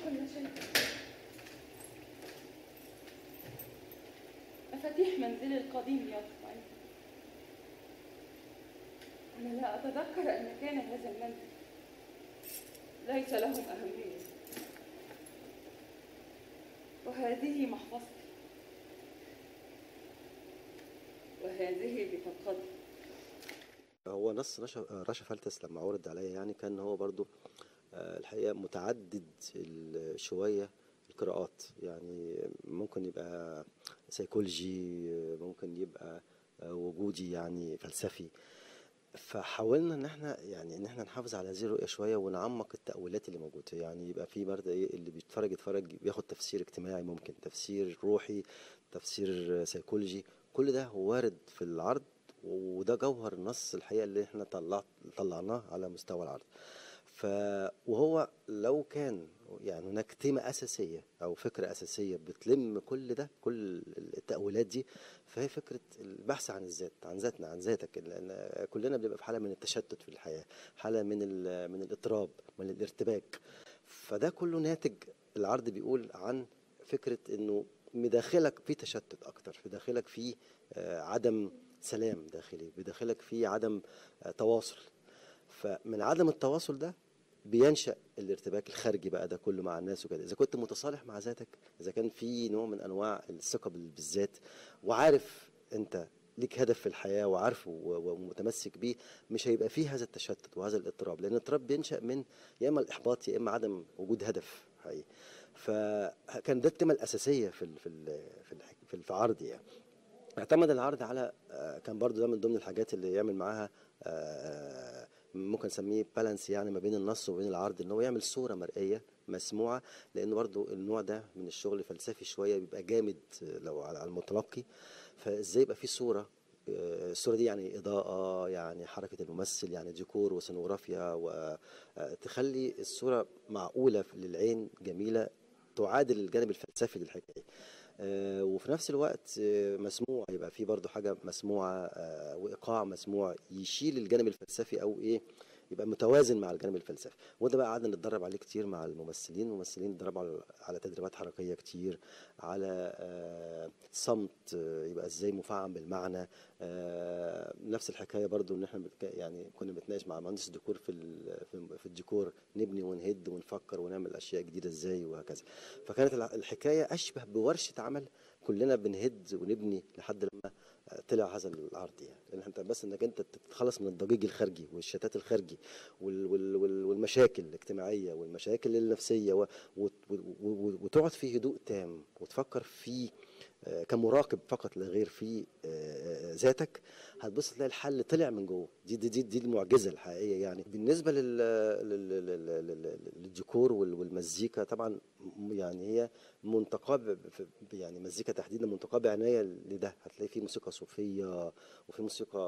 المشاكل مفاتيح منزلي القديم يطفئ أنا لا أتذكر أن كان هذا المنزل ليس لهم أهمية وهذه محفظتي وهذه بطاقتي هو نص رشا رشا فلتس لما عرض عليا يعني كان هو برضو آه، الحقيقة متعدد ال- شوية القراءات يعني ممكن يبقى سيكولوجي ممكن يبقى آه، وجودي يعني فلسفي فحاولنا ان احنا يعني ان احنا نحافظ على هذه الرؤيه شويه ونعمق التاويلات اللي موجوده يعني يبقى في برضه ايه اللي بيتفرج يتفرج بياخد تفسير اجتماعي ممكن تفسير روحي تفسير سيكولوجي كل ده وارد في العرض وده جوهر النص الحقيقه اللي احنا طلعت طلعناه على مستوى العرض ف وهو لو كان يعني هناك تيمة أساسية أو فكرة أساسية بتلم كل ده كل التأويلات دي فهي فكرة البحث عن الذات عن ذاتنا عن ذاتك لأن كلنا بنبقى في حالة من التشتت في الحياة حالة من ال- من الاضطراب من الارتباك فده كله ناتج العرض بيقول عن فكرة إنه بداخلك في تشتت أكتر في داخلك في آه، عدم سلام داخلي بداخلك في عدم آه، تواصل فمن عدم التواصل ده بينشأ الارتباك الخارجي بقى ده كله مع الناس وكده اذا كنت متصالح مع ذاتك اذا كان في نوع من انواع الثقه بال- بالذات وعارف انت ليك هدف في الحياه وعارفه و- ومتمسك بيه مش هيبقى فيه هذا التشتت وهذا الاضطراب لان الاضطراب بينشا من يا اما الاحباط يا اما عدم وجود هدف حقيقي فكان ده التيمه الاساسيه في ال في ال في ال في العرض يعني اعتمد العرض على آه، كان برضو ده من ضمن الحاجات اللي يعمل معاها آه، ممكن نسميه بالانس يعني ما بين النص وبين العرض ان هو يعمل صوره مرئيه مسموعه لان برضو النوع ده من الشغل فلسفي شويه بيبقى جامد آه، لو على على المتلقي فازاي يبقى في صوره آه، الصوره دي يعني اضاءه يعني حركه الممثل يعني ديكور وسينوغرافيا وتخلي الصوره معقوله للعين جميله تعادل الجانب الفلسفي للحكايه آه، وفي نفس الوقت آه، مسموع يبقى في برضو حاجه مسموعه آه، وايقاع مسموع يشيل الجانب الفلسفي او ايه يبقى متوازن مع الجانب الفلسفي وده بقى قعدنا نتدرب عليه كتير مع الممثلين الممثلين اتدربوا على على تدريبات حركيه كتير على آه، صمت آه، يبقى ازاي مفعم بالمعنى آه، نفس الحكايه برضو ان احنا بنتك- يعني كنا بنتناقش مع مهندس الديكور في ال- في- في الديكور نبني ونهد ونفكر ونعمل اشياء جديده ازاي وهكذا فكانت الع- الحكايه اشبه بورشه عمل كلنا بنهد ونبني لحد لما آه، طلع هذا العرض يعني لان انت بس انك انت تتخلص من الضجيج الخارجي والشتات الخارجي وال وال وال والمشاكل الاجتماعيه والمشاكل النفسيه و- وت- و- و- وتقعد في هدوء تام وتفكر في آه، كمراقب فقط لا غير في آه، آه، ذاتك هتبص تلاقي الحل طلع من جوه دي دي دي, دي المعجزه الحقيقيه يعني بالنسبه لل لل- لل- لل- لل- للديكور وال- والمزيكا طبعا م- يعني هي منتقاه ب- ب- يعني مزيكا تحديدا منتقاه بعنايه لده هتلاقي في موسيقى صوفيه وفي موسيقى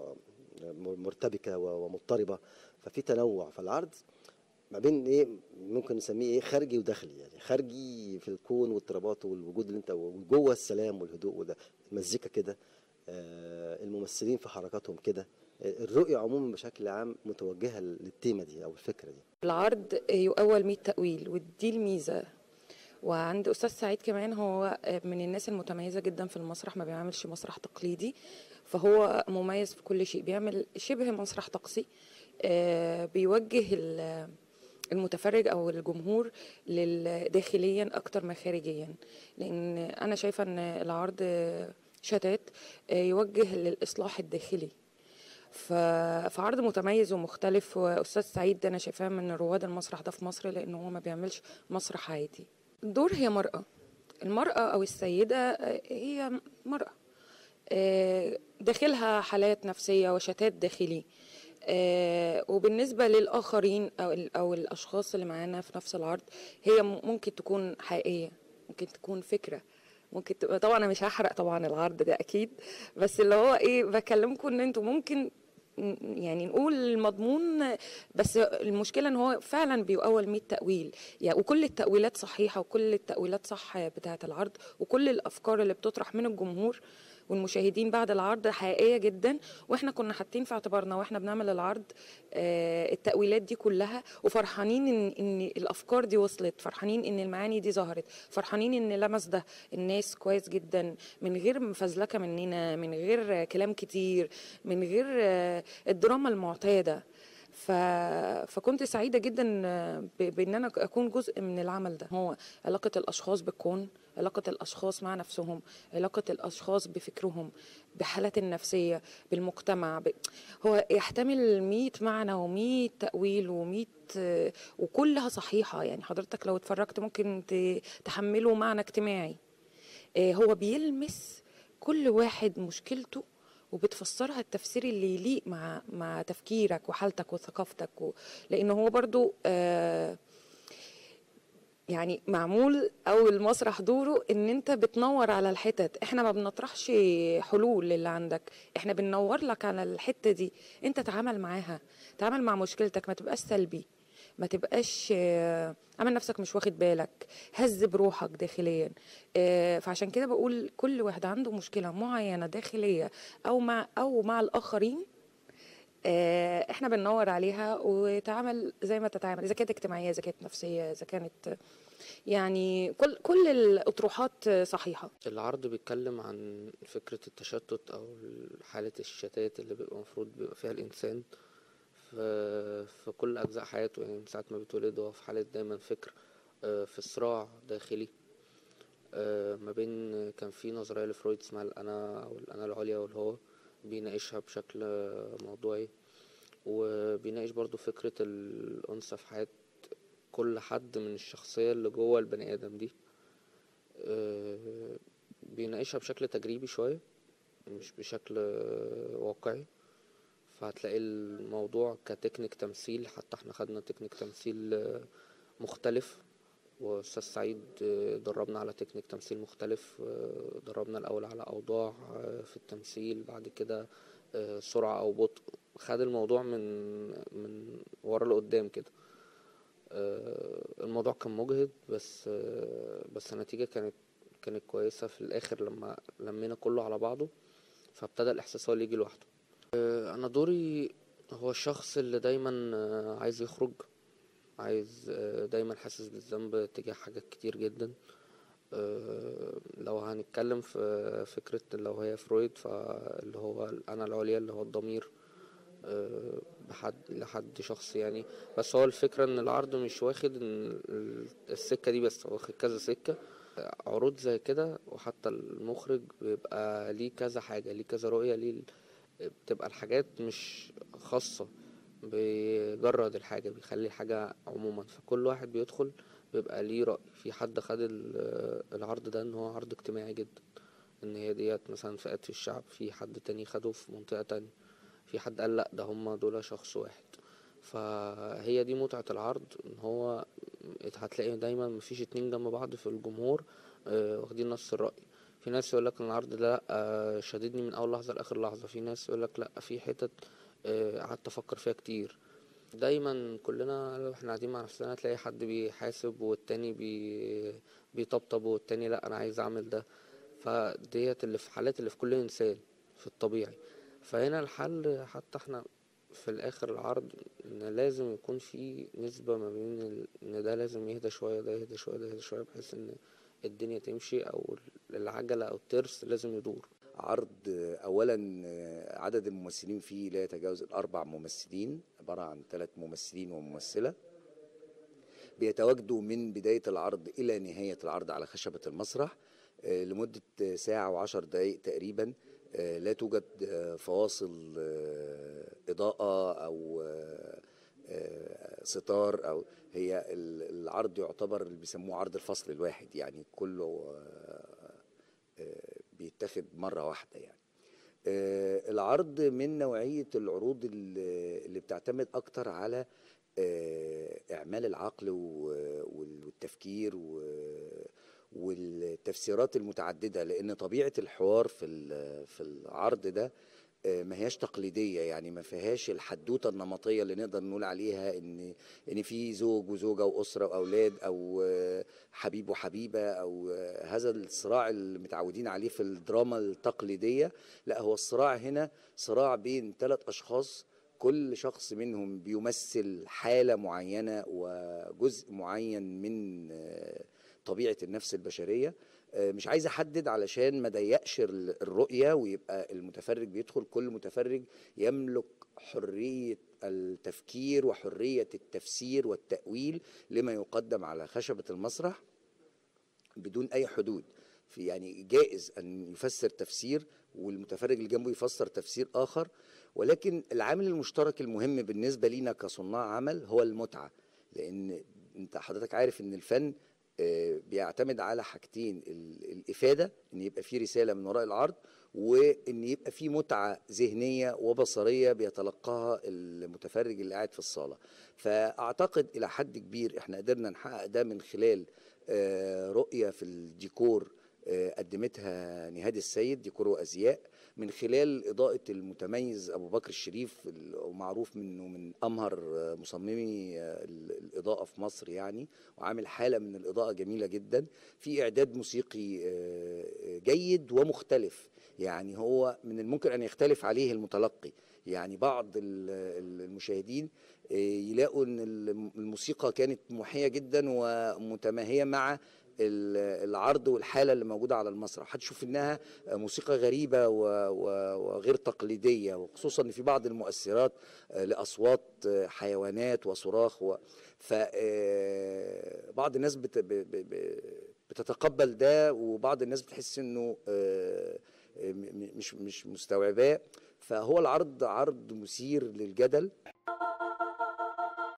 م- مرتبكه و- ومضطربه ففي تنوع فالعرض ما بين ايه ممكن نسميه ايه خارجي وداخلي يعني خارجي في الكون واضطراباته والوجود اللي انت وجوه السلام والهدوء وده المزيكا كده آه، الممثلين في حركاتهم كده آه، الرؤية عموما بشكل عام متوجهة للتيمة دي أو الفكرة دي العرض يؤول 100 تأويل ودي الميزة وعند أستاذ سعيد كمان هو من الناس المتميزة جدا في المسرح ما بيعملش مسرح تقليدي فهو مميز في كل شيء بيعمل شبه مسرح طقسي آه، بيوجه ال- المتفرج او الجمهور لل- داخليا اكتر ما خارجيا لان انا شايفه ان العرض شتات آه، يوجه للاصلاح الداخلي ف- فعرض متميز ومختلف واستاذ سعيد ده انا شايفاه من رواد المسرح ده في مصر لان هو ما بيعملش مسرح عادي الدور هي مرأة المرأة او السيدة آه، هي مرأة آه، داخلها حالات نفسية وشتات داخلي آه، وبالنسبة للآخرين أو ال- أو الأشخاص اللي معانا في نفس العرض هي م- ممكن تكون حقيقية ممكن تكون فكرة ممكن تبقى طبعا أنا مش هحرق طبعا العرض ده أكيد بس اللي هو إيه بكلمكم إن أنتوا ممكن ن- يعني نقول المضمون بس المشكلة ان هو فعلا بيؤول 100 تأويل يعني وكل التأويلات صحيحة وكل التأويلات صح بتاعة العرض وكل الأفكار اللي بتطرح من الجمهور والمشاهدين بعد العرض حقيقيه جدا واحنا كنا حاطين في اعتبارنا واحنا بنعمل العرض آه، التاويلات دي كلها وفرحانين ان ان الافكار دي وصلت فرحانين ان المعاني دي ظهرت فرحانين ان لمس ده الناس كويس جدا من غير مفزلكه مننا من غير كلام كتير من غير آه، الدراما المعتاده ف... فكنت سعيده جدا ب... بان انا اكون جزء من العمل ده هو علاقه الاشخاص بالكون علاقه الاشخاص مع نفسهم علاقه الاشخاص بفكرهم بحالات النفسيه بالمجتمع ب... هو يحتمل 100 معنى و100 تاويل و100 وكلها صحيحه يعني حضرتك لو اتفرجت ممكن ت... تحمله معنى اجتماعي آه، هو بيلمس كل واحد مشكلته وبتفسرها التفسير اللي يليق مع مع تفكيرك وحالتك وثقافتك و... لان هو برضو آه يعني معمول او المسرح دوره ان انت بتنور على الحتت احنا ما بنطرحش حلول للي عندك احنا بننور لك على الحته دي انت تعامل معاها تعامل مع مشكلتك ما تبقاش سلبي ما تبقاش آه، عامل نفسك مش واخد بالك هز بروحك داخليا آه، فعشان كده بقول كل واحد عنده مشكله معينه داخليه او مع او مع الاخرين آه، احنا بننور عليها وتعامل زي ما تتعامل اذا كانت اجتماعيه اذا كانت نفسيه اذا كانت يعني كل كل الاطروحات صحيحه العرض بيتكلم عن فكرة التشتت أو حالة الشتات اللي بيبقى المفروض بيبقى فيها الإنسان في, في كل أجزاء حياته يعني من ساعة ما بيتولد هو في حالة دايما فكر آه، في صراع داخلي آه، ما بين كان في نظرية لفرويد اسمها الأنا أو الأنا العليا والهو بيناقشها بشكل موضوعي وبيناقش برضو فكرة الأنثى في حياة كل حد من الشخصية اللي جوه البني آدم دي آه، بيناقشها بشكل تجريبي شوية مش بشكل آه، واقعي فهتلاقي الموضوع كتكنيك تمثيل حتى احنا خدنا تكنيك تمثيل آه، مختلف واستاذ سعيد آه، دربنا على تكنيك تمثيل مختلف آه، دربنا الاول على اوضاع آه، في التمثيل بعد كده آه، سرعة او بطء خد الموضوع من من ورا لقدام كده آه، الموضوع كان مجهد بس آه، بس النتيجة كانت كانت كويسة في الآخر لما لمينا كله على بعضه فابتدى الإحساس هو اللي يجي لوحده آه، أنا دوري هو الشخص اللي دايما آه، عايز يخرج عايز آه، دايما حاسس بالذنب تجاه حاجات كتير جدا آه، لو هنتكلم في فكرة لو هي فرويد فاللي هو الأنا العليا اللي هو الضمير آه، بحد لحد شخص يعني بس هو الفكرة ان العرض مش واخد إن ال- السكة دي بس هو واخد كذا سكة عروض زي كده وحتى المخرج بيبقى ليه كذا حاجة ليه كذا رؤية ليه ال- بتبقى الحاجات مش خاصة بيجرد الحاجة بيخلي الحاجة عموما فكل واحد بيدخل بيبقى ليه رأي في حد خد ال- العرض ده ان هو عرض اجتماعي جدا ان هي ديت مثلا فئات في الشعب في حد تاني خده في منطقة تانية في حد قال لا ده هما دول شخص واحد فهي دي متعة العرض ان هو هتلاقي دايما مفيش اتنين جنب بعض في الجمهور آه، واخدين نفس الرأي في ناس يقول لك العرض ده لا آه، شددني من اول لحظة لاخر لحظة في ناس يقول لك لا في حتت آه، قعدت افكر فيها كتير دايما كلنا لو احنا قاعدين مع نفسنا تلاقي حد بيحاسب والتاني بي بيطبطب والتاني لا انا عايز اعمل ده فديت اللي في حالات اللي في كل انسان في الطبيعي فهنا الحل حتى احنا في الاخر العرض ان لازم يكون في نسبة ما بين ال- ان ده لازم يهدى شوية ده يهدى شوية ده يهدى شوية بحيث ان الدنيا تمشي او العجلة او الترس لازم يدور عرض اولا عدد الممثلين فيه لا يتجاوز الاربع ممثلين عباره عن ثلاث ممثلين وممثله بيتواجدوا من بدايه العرض الى نهايه العرض على خشبه المسرح آه، لمده ساعه وعشر دقائق تقريبا آه، لا توجد آه، فواصل آه، اضاءه او آه، آه، ستار او هي ال- العرض يعتبر اللي بيسموه عرض الفصل الواحد يعني كله آه، آه، بيتاخد مرة واحدة يعني آه، العرض من نوعية العروض اللي اللي بتعتمد أكتر على آه، إعمال العقل و- وال- والتفكير و- والتفسيرات المتعددة لأن طبيعة الحوار في ال- في العرض ده آه، ما هياش تقليديه يعني ما فيهاش الحدوته النمطيه اللي نقدر نقول عليها ان ان في زوج وزوجه واسره واولاد او آه، حبيب وحبيبه او آه، هذا الصراع اللي متعودين عليه في الدراما التقليديه لا هو الصراع هنا صراع بين ثلاث اشخاص كل شخص منهم بيمثل حاله معينه وجزء معين من آه، طبيعه النفس البشريه آه، مش عايز احدد علشان ما ضيقش ال- الرؤيه ويبقى المتفرج بيدخل كل متفرج يملك حريه التفكير وحريه التفسير والتاويل لما يقدم على خشبه المسرح بدون اي حدود في يعني جائز ان يفسر تفسير والمتفرج اللي جنبه يفسر تفسير اخر ولكن العامل المشترك المهم بالنسبه لينا كصناع عمل هو المتعه لان انت حضرتك عارف ان الفن آه، بيعتمد على حاجتين ال- الافاده ان يبقى في رساله من وراء العرض وان يبقى في متعه ذهنيه وبصريه بيتلقاها المتفرج اللي قاعد في الصاله فاعتقد الى حد كبير احنا قدرنا نحقق ده من خلال آه، رؤيه في الديكور آه، قدمتها نهاد السيد ديكور وازياء من خلال اضاءه المتميز ابو بكر الشريف ال- ومعروف منه من امهر آه، مصممي آه، ال- الاضاءه في مصر يعني وعامل حاله من الاضاءه جميله جدا في اعداد موسيقي آه، آه، جيد ومختلف يعني هو من الممكن ان يختلف عليه المتلقي يعني بعض ال- ال- المشاهدين آه، يلاقوا ان الم- الموسيقى كانت موحيه جدا ومتماهيه مع ال- العرض والحاله اللي موجوده على المسرح هتشوف انها موسيقى غريبه و- و- وغير تقليديه وخصوصا ان في بعض المؤثرات آه، لاصوات آه، حيوانات وصراخ و... ف آه، بعض الناس بت... ب... ب... ب... بتتقبل ده وبعض الناس بتحس انه آه، م- م- مش مش مستوعباه فهو العرض عرض مثير للجدل